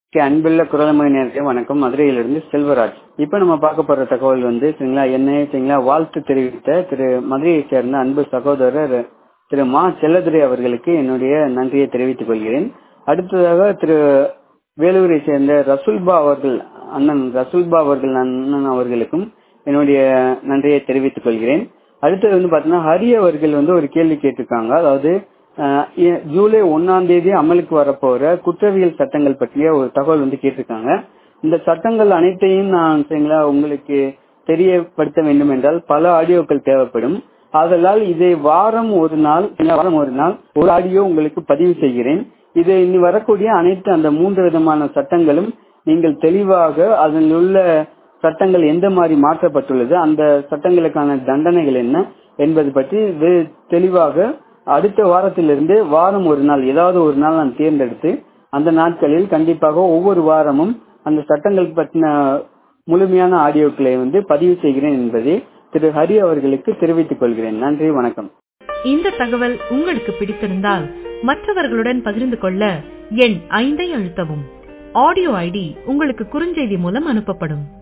okay அன்புள்ள குரலமொழி நேரத்தை வணக்கம் மதுரையிலிருந்து செல்வராஜ் இப்போ நம்ம பார்க்க போற தகவல் வந்து சரிங்களா என்ன சரிங்களா வாழ்த்து தெரிவித்த திரு மதுரையை சேர்ந்த அன்பு சகோதரர் திரு மா செல்லதுரை அவர்களுக்கு என்னுடைய நன்றியை தெரிவித்துக் கொள்கிறேன் அடுத்ததாக திரு வேலூரை சேர்ந்த ரசுல்பா அவர்கள் அண்ணன் ரசுல்பா அவர்கள் அண்ணன் அவர்களுக்கும் என்னுடைய நன்றியை தெரிவித்துக் கொள்கிறேன் அடுத்தது வந்து பாத்தீங்கன்னா ஹரி அவர்கள் வந்து ஒரு கேள்வி கேட்டிருக்காங்க அதாவது ஜூலை ஒன்னாம் தேதி அமலுக்கு வரப்போற குற்றவியல் சட்டங்கள் பற்றிய ஒரு தகவல் வந்து கேட்டிருக்காங்க இந்த சட்டங்கள் அனைத்தையும் நான் சரிங்களா உங்களுக்கு தெரியப்படுத்த வேண்டும் என்றால் பல ஆடியோக்கள் தேவைப்படும் ஆதலால் இதை வாரம் ஒரு நாள் வாரம் ஒரு நாள் ஒரு ஆடியோ உங்களுக்கு பதிவு செய்கிறேன் இது இனி வரக்கூடிய அனைத்து அந்த மூன்று விதமான சட்டங்களும் நீங்கள் தெளிவாக அதில் உள்ள சட்டங்கள் எந்த மாதிரி மாற்றப்பட்டுள்ளது அந்த சட்டங்களுக்கான தண்டனைகள் என்ன என்பது பற்றி தெளிவாக அடுத்த வாரத்திலிருந்து வாரம் ஒரு நாள் ஏதாவது ஒரு நாள் நான் தேர்ந்தெடுத்து அந்த நாட்களில் கண்டிப்பாக ஒவ்வொரு வாரமும் அந்த சட்டங்கள் பற்றின முழுமையான ஆடியோக்களை வந்து பதிவு செய்கிறேன் என்பதை திரு ஹரி அவர்களுக்கு தெரிவித்துக் கொள்கிறேன் நன்றி வணக்கம் இந்த தகவல் உங்களுக்கு பிடித்திருந்தால் மற்றவர்களுடன் பகிர்ந்து கொள்ள எண் ஐந்தை அழுத்தவும் ஆடியோ ஐடி உங்களுக்கு குறுஞ்செய்தி மூலம் அனுப்பப்படும்